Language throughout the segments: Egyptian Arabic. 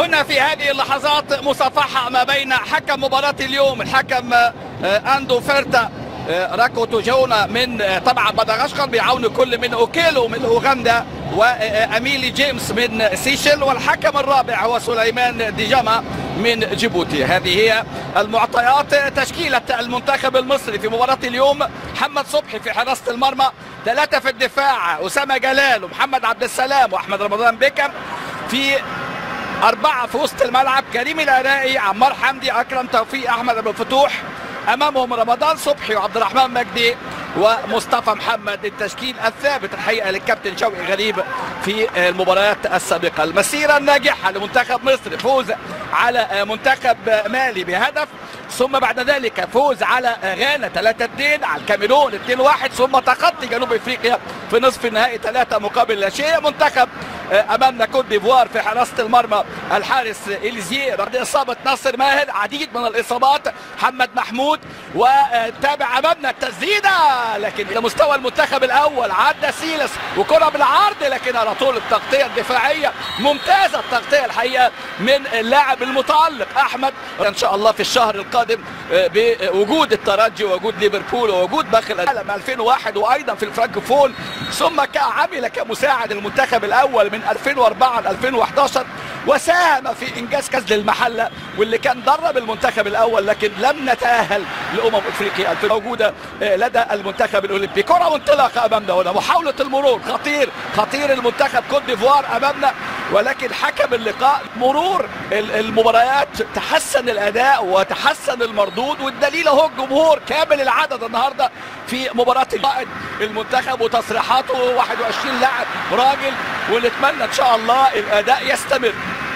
هنا في هذه اللحظات مصافحة ما بين حكم مباراة اليوم الحكم أندو فيرتا راكو توجونا من طبعا مدغشقر بعون كل من اوكيلو من اوغندا واميلي جيمس من سيشل والحكم الرابع هو سليمان ديجاما من جيبوتي هذه هي المعطيات تشكيلة المنتخب المصري في مباراة اليوم محمد صبحي في حراسة المرمى ثلاثة في الدفاع أسامة جلال ومحمد عبد السلام وأحمد رمضان بيكم في أربعة في وسط الملعب كريم العراقي عمار حمدي أكرم توفيق أحمد أبو الفتوح امامهم رمضان صبحي وعبد الرحمن مجدي ومصطفى محمد التشكيل الثابت الحقيقه للكابتن شوقي غريب في المباريات السابقه المسيره الناجحه لمنتخب مصر فوز على منتخب مالي بهدف ثم بعد ذلك فوز على غانا 3 2 على الكاميرون 2 1 ثم تخطي جنوب افريقيا في نصف النهائي 3 مقابل لا شيء منتخب امامنا كوت ديفوار في حراسه المرمى الحارس اليزيه بعد اصابه ناصر ماهر عديد من الاصابات محمد محمود وتابع امامنا التسديده لكن لمستوى المنتخب الاول عدى سيلس وكره بالعرض لكن على طول التغطيه الدفاعيه ممتازه التغطيه الحقيقه من اللاعب المتالق احمد ان شاء الله في الشهر القادم بوجود الترجي ووجود ليفربول ووجود باخر العالم 2001 وايضا في الفرانكفون ثم عمل كمساعد المنتخب الاول من 2004 ل 2011 وساهم في انجاز كاس المحله واللي كان درب المنتخب الاول لكن لم نتاهل لامم افريقيا موجوده لدى المنتخب الاولمبي كره منطلقه امامنا هنا محاوله المرور خطير خطير المنتخب كوت ديفوار امامنا ولكن حكم اللقاء مرور المباريات تحسن الاداء وتحسن المردود والدليل اهو الجمهور كامل العدد النهارده في مباراه القائد المنتخب وتصريحاته 21 لاعب راجل ونتمنى ان شاء الله الاداء يستمر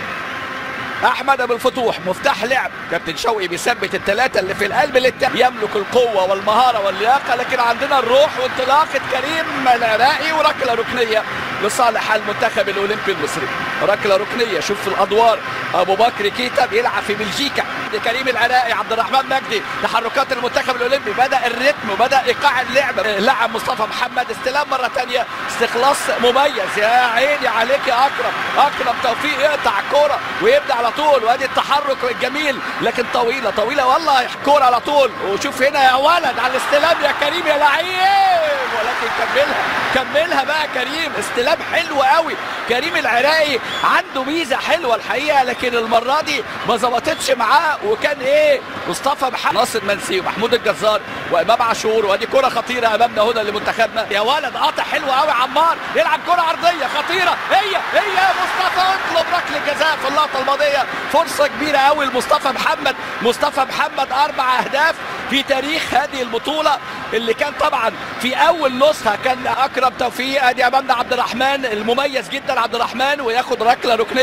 احمد ابو الفتوح مفتاح لعب كابتن شوقي بيثبت الثلاثه اللي في القلب للتاني يملك القوه والمهاره واللياقه لكن عندنا الروح وانطلاقه كريم العراقي وركله ركنيه لصالح المنتخب الاولمبي المصري ركله ركنيه شوف الادوار ابو بكر كيتا بيلعب في بلجيكا كريم العراقي عبد الرحمن مجدي تحركات المنتخب الاولمبي بدا الريتم وبدا ايقاع اللعب لاعب مصطفى محمد استلام مره ثانيه استخلاص مميز يا عيني عليك يا اكرم اكرم توفيق يقطع الكوره ويبدا على طول وادي التحرك الجميل لكن طويله طويله والله كوره على طول وشوف هنا يا ولد على الاستلام يا كريم يا لعيب ولكن كملها كملها بقى كريم استلام حلو قوي كريم العراقي عنده ميزه حلوه الحقيقه لكن المره دي ما ظبطتش معاه وكان ايه مصطفى محمد ناصر منسي ومحمود الجزار وامام عاشور وادي كره خطيره امامنا هنا لمنتخبنا يا ولد قاطع حلو قوي عمار يلعب كره عرضيه خطيره هي هي مصطفى اطلب ركله جزاء في اللقطه الماضيه فرصه كبيره قوي لمصطفى محمد مصطفى محمد اربع اهداف في تاريخ هذه البطوله اللي كان طبعا في اول نسخه كان اكرم توفيق ادي امامنا عبد الرحمن المميز جدا عبد الرحمن وياخد ركله ركنيه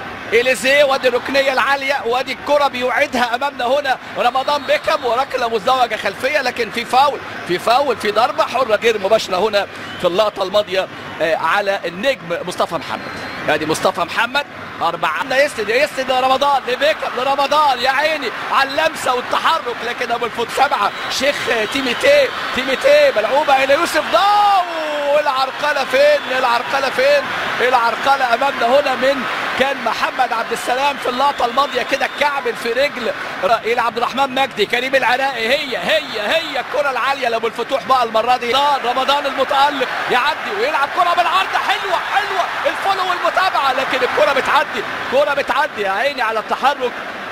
اليزيه وادي الركنيه العاليه وادي الكره بيوعدها امامنا هنا رمضان بيكم وركله مزدوجه خلفيه لكن في فاول في فاول في ضربه حره غير مباشره هنا في اللقطه الماضيه على النجم مصطفى محمد ادي مصطفى محمد أربعة يسند يسند لرمضان لبيكم لرمضان يا عيني على اللمسة والتحرك لكن أبو الفوت سبعة شيخ تيميتي تيميتي ملعوبة إلى يوسف ضاو العرقلة فين العرقلة فين العرقلة أمامنا هنا من كان محمد عبد السلام في اللقطه الماضيه كده كعب في رجل الى عبد الرحمن مجدي كريم العراقي هي هي هي الكره العاليه لابو الفتوح بقى المره دي رمضان المتالق يعدي ويلعب كره بالعرض حلوه حلوه الفولو والمتابعه لكن الكره بتعدي كره بتعدي يا عيني على التحرك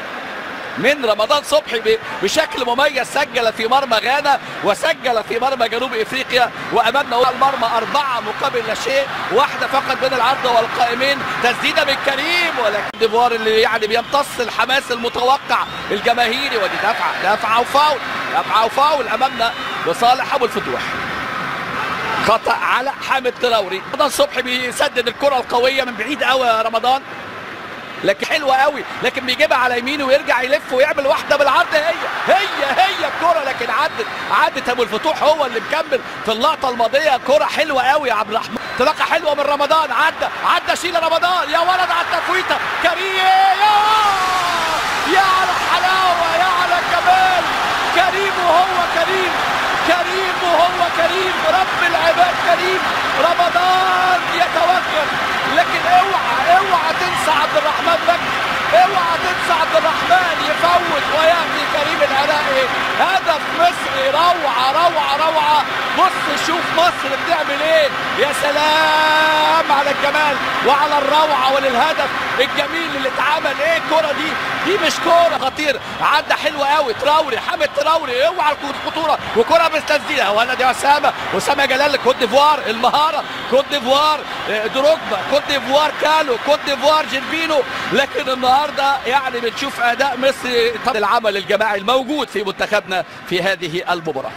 من رمضان صبحي بشكل مميز سجل في مرمى غانا وسجل في مرمى جنوب افريقيا وامامنا المرمى اربعه مقابل لا شيء واحده فقط بين العرض والقائمين تسديده من كريم ولكن ديفوار اللي يعني بيمتص الحماس المتوقع الجماهيري ودي دفعه دفعه وفاول دفعه وفاول امامنا لصالح ابو الفتوح خطا على حامد تراوري رمضان صبحي بيسدد الكره القويه من بعيد قوي يا رمضان لكن حلوه قوي لكن بيجيبها على يمينه ويرجع يلف ويعمل واحده بالعرض هي هي هي الكره لكن عدت عدت ابو الفتوح هو اللي مكمل في اللقطه الماضيه كره حلوه قوي يا عبد الرحمن انطلاقه حلوه من رمضان عدى عدى شيل رمضان يا ولد على التفويته كريم يا يا على الحلاوه يا على الجمال كريم وهو كريم كريم وهو كريم رب العباد كريم رمضان يتوكل لكن اوعى اوعى تنسى عبد الرحمن مجدي روعه روعه روعه بص شوف مصر بتعمل ايه يا سلام على الجمال وعلى الروعه وللهدف الجميل اللي اتعمل ايه الكره دي دي مش كوره خطير عدى حلو قوي تراوري حامد تراوري اوعى الخطوره وكره مستسديده ولد يا اسامه اسامه جلال كوت ديفوار المهاره كوت ديفوار آه، دروجبا كوت ديفوار كالو كوت ديفوار جيرفينو لكن النهارده يعني بنشوف اداء مصري طب العمل الجماعي الموجود في منتخبنا في هذه المباراه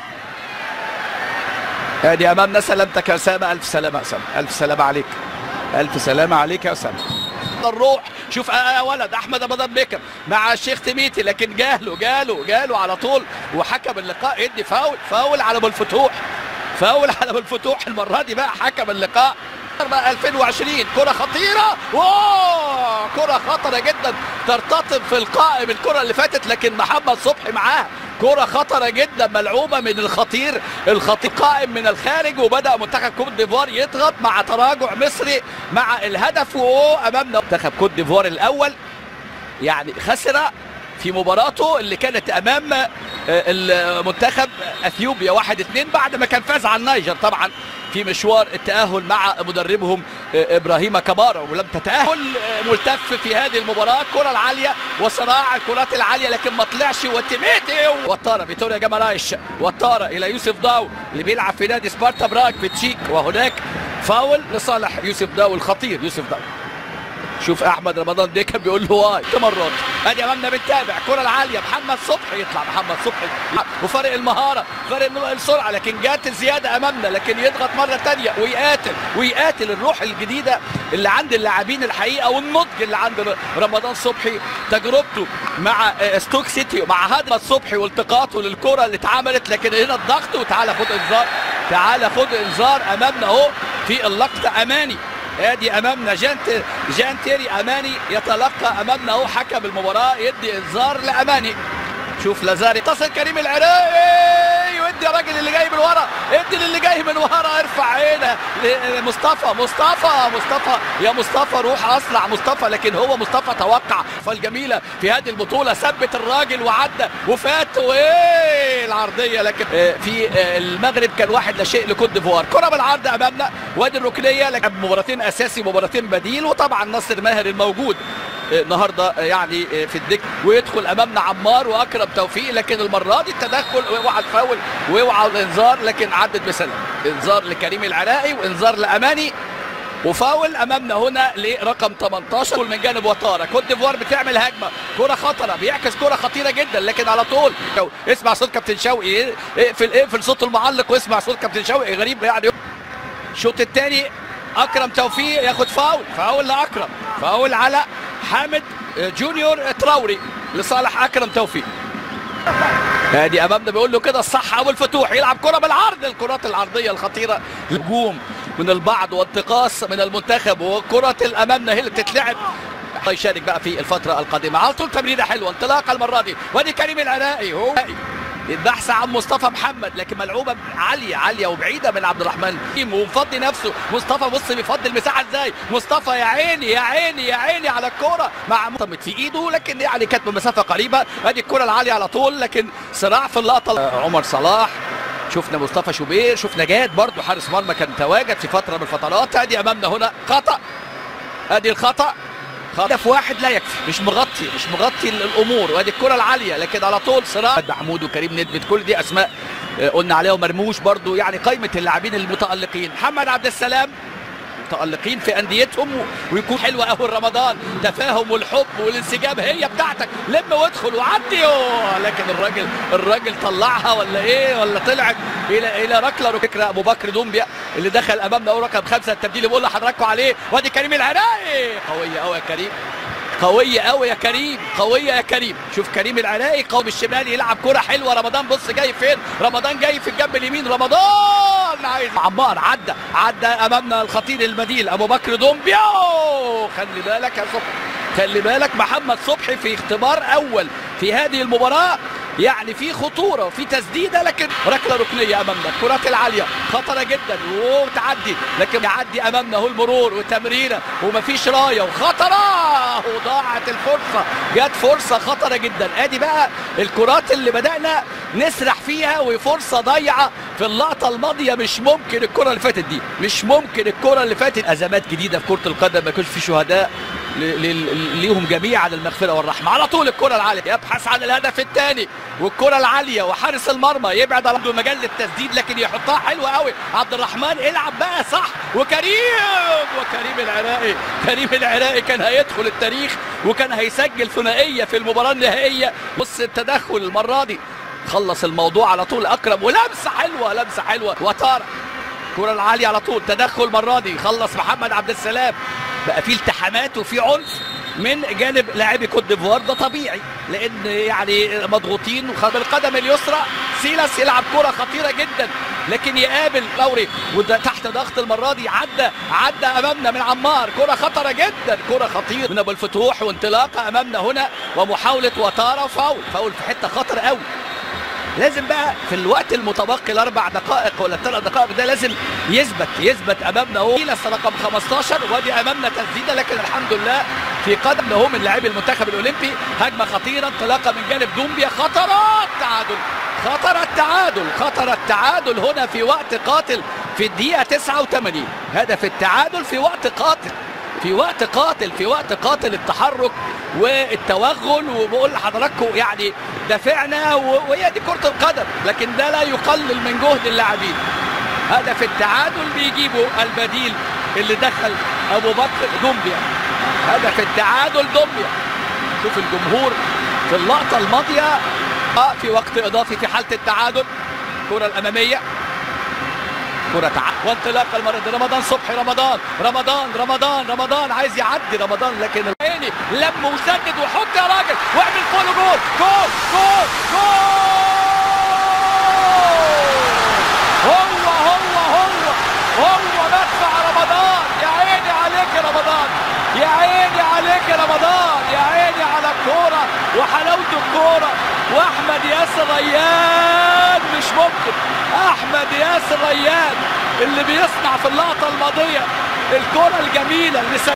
ادي امامنا سلامتك يا اسامه الف سلامه يا اسامه الف سلامه عليك الف سلامه عليك يا اسامه الروح شوف آه ولد احمد رمضان بيكم مع الشيخ تميتي لكن جاله جاله جاله على طول وحكم اللقاء يدي فاول فاول على ابو الفتوح فاول على ابو الفتوح المره دي بقى حكم اللقاء بقى 2020 كرة خطيرة واو كرة خطرة جدا ترتطم في القائم الكرة اللي فاتت لكن محمد صبحي معاها كرة خطرة جدا ملعوبة من الخطير الخطير قائم من الخارج وبدأ منتخب كوت ديفوار يضغط مع تراجع مصري مع الهدف وهو أمامنا منتخب كوت ديفوار الأول يعني خسر في مباراته اللي كانت امام آه، المنتخب اثيوبيا واحد اتنين بعد ما كان فاز على النيجر طبعا في مشوار التاهل مع مدربهم آه، ابراهيم كمارا ولم تتاهل آه، ملتف في هذه المباراه الكره العاليه وصراع الكرات العاليه لكن ما طلعش وتميتي وطاره فيتوريا جمارايش وطاره الى يوسف داو اللي بيلعب في نادي سبارتا براغ في تشيك وهناك فاول لصالح يوسف داو الخطير يوسف داو شوف احمد رمضان ده كان بيقول له واي مرات ادي امامنا بنتابع الكره العاليه محمد صبحي يطلع محمد صبحي وفرق المهاره فرق السرعه لكن جات الزياده امامنا لكن يضغط مره ثانيه ويقاتل ويقاتل الروح الجديده اللي عند اللاعبين الحقيقه والنضج اللي عند رمضان صبحي تجربته مع آه، ستوك سيتي مع هدف صبحي والتقاطه للكره اللي اتعملت لكن هنا الضغط وتعالى خد انذار تعالى خد انذار امامنا اهو في اللقطه اماني ادي امامنا جان جان تيري اماني يتلقى امامنا اهو حكم المباراه يدي انذار لاماني شوف لازاري اتصل كريم العراقي وادي الراجل اللي جاي من ورا ادي للي جاي من ورا ارفع عينه مصطفى مصطفى مصطفى يا مصطفى روح اصلع مصطفى لكن هو مصطفى توقع فالجميله في هذه البطوله ثبت الراجل وعدى وفات وايه العرضيه لكن آه، في آه، المغرب كان واحد لا شيء لكوت ديفوار كره بالعرض امامنا وادي الركنيه لكن مباراتين اساسي مباراتين بديل وطبعا نصر ماهر الموجود النهارده يعني في الدك ويدخل امامنا عمار واكرم توفيق لكن المره دي التدخل واوعى الفاول واوعى الانذار لكن عدت بسلام انذار لكريم العراقي وانذار لاماني وفاول امامنا هنا لرقم 18 من جانب وطاره كوت ديفوار بتعمل هجمه كره خطره بيعكس كره خطيره جدا لكن على طول اسمع صوت كابتن شوقي اقفل اقفل صوت المعلق واسمع صوت كابتن شوقي غريب يعني الشوط الثاني اكرم توفيق ياخد فاول فاول لاكرم فاول على حامد جونيور تراوري لصالح اكرم توفيق ادي امامنا بيقول له كده الصح ابو الفتوح يلعب كره بالعرض الكرات العرضيه الخطيره هجوم من البعض وانتقاص من المنتخب وكره الامامنا هي اللي بتتلعب يشارك بقى في الفتره القادمه على طول تمريره حلوه انطلاقه المره دي وادي كريم العراقي هو البحث عن مصطفى محمد لكن ملعوبه عاليه عاليه وبعيده من عبد الرحمن ومفضي نفسه مصطفى بص بيفضي المساحه ازاي مصطفى يا عيني يا عيني يا عيني على الكوره مع طمت في ايده لكن يعني كانت بمسافه قريبه ادي الكوره العاليه على طول لكن صراع في اللقطه عمر صلاح شفنا مصطفى شوبير شفنا جاد برضه حارس مرمى كان تواجد في فتره من الفترات ادي امامنا هنا خطا ادي الخطا هدف واحد لا يكفي مش مغطي مش مغطي الامور وادي الكره العاليه لكن على طول صراع محمود وكريم ندبت كل دي اسماء آه، قلنا عليهم مرموش برضو يعني قائمه اللاعبين المتالقين محمد عبد السلام متالقين في انديتهم ويكون حلوه قوي رمضان تفاهم والحب والانسجام هي بتاعتك لم وادخل وعدي لكن الراجل الراجل طلعها ولا ايه ولا طلعت الى الى ركله فكره ابو بكر دومبيا اللي دخل امامنا هو رقم خمسه التبديل اللي بقول لحضراتكم عليه وادي كريم العراقي قويه قوي يا كريم قوية قوي يا كريم قوية يا كريم شوف كريم العراقي قوي بالشمال يلعب كرة حلوة رمضان بص جاي فين رمضان جاي في الجنب اليمين رمضان عايز عمار عدى عدى امامنا الخطير المديل ابو بكر دومبيا خلي بالك يا صبحي خلي بالك محمد صبحي في اختبار اول في هذه المباراة يعني في خطوره وفي تسديده لكن ركله ركنيه امامنا الكرات العاليه خطره جدا وتعدي لكن يعدي امامنا هو المرور وتمريره ومفيش رايه وخطره وضاعت الفرصه جت فرصه خطره جدا ادي بقى الكرات اللي بدانا نسرح فيها وفرصه ضايعه في اللقطه الماضيه مش ممكن الكره اللي فاتت دي مش ممكن الكره اللي فاتت ازمات جديده في كره القدم ما يكونش في شهداء ل- ل- ليهم جميعا المغفره والرحمه على طول الكره العاليه يبحث عن الهدف الثاني والكره العاليه وحارس المرمى يبعد على عنده مجال للتسديد لكن يحطها حلوه قوي عبد الرحمن العب بقى صح وكريم وكريم العراقي كريم العراقي كان هيدخل التاريخ وكان هيسجل ثنائيه في المباراه النهائيه بص التدخل المره دي خلص الموضوع على طول اكرم ولمسه حلوه لمسه حلوه وطارق الكره العاليه على طول تدخل المره دي خلص محمد عبد السلام بقى في التحامات وفي عنف من جانب لاعبي كوت ديفوار ده طبيعي لان يعني مضغوطين وخ- بالقدم اليسرى سيلاس يلعب كره خطيره جدا لكن يقابل لوري وده تحت ضغط المره دي عدى عدى امامنا من عمار كره خطره جدا كره خطيره من ابو الفتوح وانطلاقه امامنا هنا ومحاوله وتاره فاول فاول في حته خطر قوي لازم بقى في الوقت المتبقي الاربع دقائق ولا الثلاث دقائق ده لازم يثبت يثبت امامنا اهو كيلس رقم 15 وادي امامنا تسديده لكن الحمد لله في قدم اهو من لاعبي المنتخب الاولمبي هجمه خطيره انطلاقه من جانب دومبيا خطرات تعادل خطر التعادل خطر التعادل هنا في وقت قاتل في الدقيقه 89 هدف التعادل في وقت قاتل في وقت قاتل في وقت قاتل التحرك والتوغل وبقول لحضراتكم يعني دافعنا و- وهي دي كرة القدم لكن ده لا يقلل من جهد اللاعبين هدف التعادل بيجيبه البديل اللي دخل ابو بكر دومبيا هدف التعادل دومبيا شوف الجمهور في اللقطة الماضية آه، في وقت اضافي في حالة التعادل الكرة الامامية كرة تعب وانطلاقه المرة دي رمضان صبحي رمضان رمضان رمضان رمضان عايز يعدي رمضان لكن العيني لم وسدد وحط يا راجل واعمل فول جول جول جول جول هو هو هو هو مدفع رمضان يا عيني عليك يا رمضان يا عيني عليك يا رمضان يا عيني على الكورة وحلاوة الكورة واحمد ياسر ريان مش ممكن احمد ياسر ريان اللي بيصنع في اللقطة الماضية الكرة الجميلة اللي